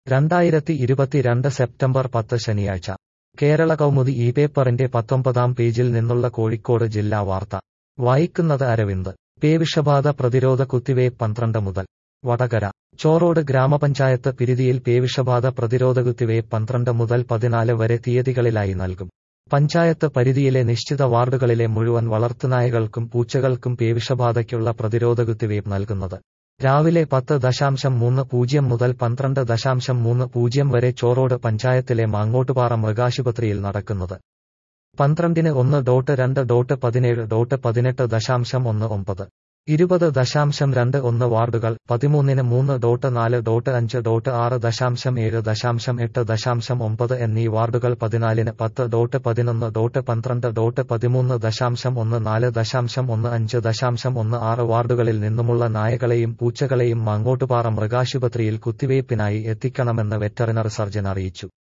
രണ്ടായിരത്തി ഇരുപത്തിരണ്ട് സെപ്റ്റംബർ പത്ത് ശനിയാഴ്ച കേരള കൗമുദി ഈ പേപ്പറിന്റെ പത്തൊമ്പതാം പേജിൽ നിന്നുള്ള കോഴിക്കോട് ജില്ലാ വാർത്ത വായിക്കുന്നത് അരവിന്ദ് പേവിഷബാധ പ്രതിരോധ കുത്തിവയ്പ് പന്ത്രണ്ട് മുതൽ വടകര ചോറോട് ഗ്രാമപഞ്ചായത്ത് പിരിതിയിൽ പേവിഷബാധ പ്രതിരോധ കുത്തിവയ്പ് പന്ത്രണ്ട് മുതൽ പതിനാല് വരെ തീയതികളിലായി നൽകും പഞ്ചായത്ത് പരിധിയിലെ നിശ്ചിത വാർഡുകളിലെ മുഴുവൻ വളർത്തുനായകൾക്കും പൂച്ചകൾക്കും പേവിഷബാധയ്ക്കുള്ള പ്രതിരോധ കുത്തിവയ്പ് നൽകുന്നത് രാവിലെ പത്ത് ദശാംശം മൂന്ന് പൂജ്യം മുതൽ പന്ത്രണ്ട് ദശാംശം മൂന്ന് പൂജ്യം വരെ ചോറോട് പഞ്ചായത്തിലെ മാങ്ങോട്ടുപാറ മൃഗാശുപത്രിയിൽ നടക്കുന്നത് പന്ത്രണ്ടിന് ഒന്ന് ഡോട്ട് രണ്ട് ഡോട്ട് പതിനേഴ് ഡോട്ട് പതിനെട്ട് ദശാംശം ഒന്ന് ഒമ്പത് ഇരുപത് ദശാംശം രണ്ട് ഒന്ന് വാർഡുകൾ പതിമൂന്നിന് മൂന്ന് ഡോട്ട് നാല് ഡോട്ട് അഞ്ച് ഡോട്ട് ആറ് ദശാംശം ഏഴ് ദശാംശം എട്ട് ദശാംശം ഒമ്പത് എന്നീ വാർഡുകൾ പതിനാലിന് പത്ത് ഡോട്ട് പതിനൊന്ന് ഡോട്ട് പന്ത്രണ്ട് ഡോട്ട് പതിമൂന്ന് ദശാംശം ഒന്ന് നാല് ദശാംശം ഒന്ന് അഞ്ച് ദശാംശം ഒന്ന് ആറ് വാർഡുകളിൽ നിന്നുമുള്ള നായകളെയും പൂച്ചകളെയും മാങ്ങോട്ടുപാറ മൃഗാശുപത്രിയിൽ കുത്തിവയ്പ്പിനായി എത്തിക്കണമെന്ന് വെറ്ററിനറി സർജൻ അറിയിച്ചു